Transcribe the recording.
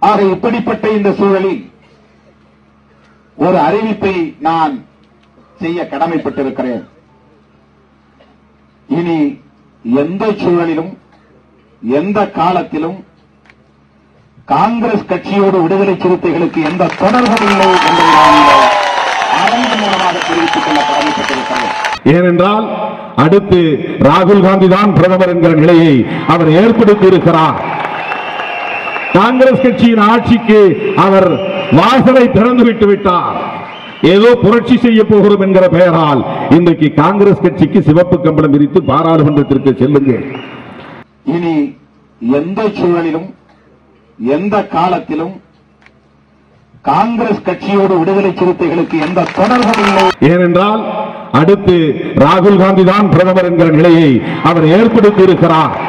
ஆக இப்படிப்பட்ட இந்த சூழலில் ஒரு அறிவிப்பை நான் செய்ய கடமைப்பட்டிருக்கிறேன் இனி எந்த சூழலிலும் எந்த காலத்திலும் காங்கிரஸ் கட்சியோடு விடுதலை சிறுத்தைகளுக்கு எந்த தொடர்பும் இல்லை என்பதை நான் இந்த அரங்கு மூலமாக தெரிவித்துக் கொள்ள கடமைப்பட்டிருக்கிறேன் ஏனென்றால் அடுத்து ராகுல் காந்தி தான் பிரதமர் என்கிற நிலையை அவர் ஏற்படுத்தி இருக்கிறார் காங்கிரஸ் கட்சியின் ஆட்சிக்கு அவர் வாசலை திறந்து விட்டு விட்டார் ஏதோ புரட்சி செய்ய போகிறோம் என்கிற பெயரால் இன்றைக்கு காங்கிரஸ் கட்சிக்கு சிவப்பு கம்பளம் விரித்து பாராளுமன்றத்திற்கு செல்லுங்கள் இனி எந்த சூழலிலும் எந்த காலத்திலும் காங்கிரஸ் கட்சியோடு விடுதலை சிறுத்தைகளுக்கு எந்த தொடர்பும் இல்லை ஏனென்றால் அடுத்து ராகுல் காந்தி தான் பிரதமர் என்கிற நிலையை அவர் ஏற்படுத்தி இருக்கிறார்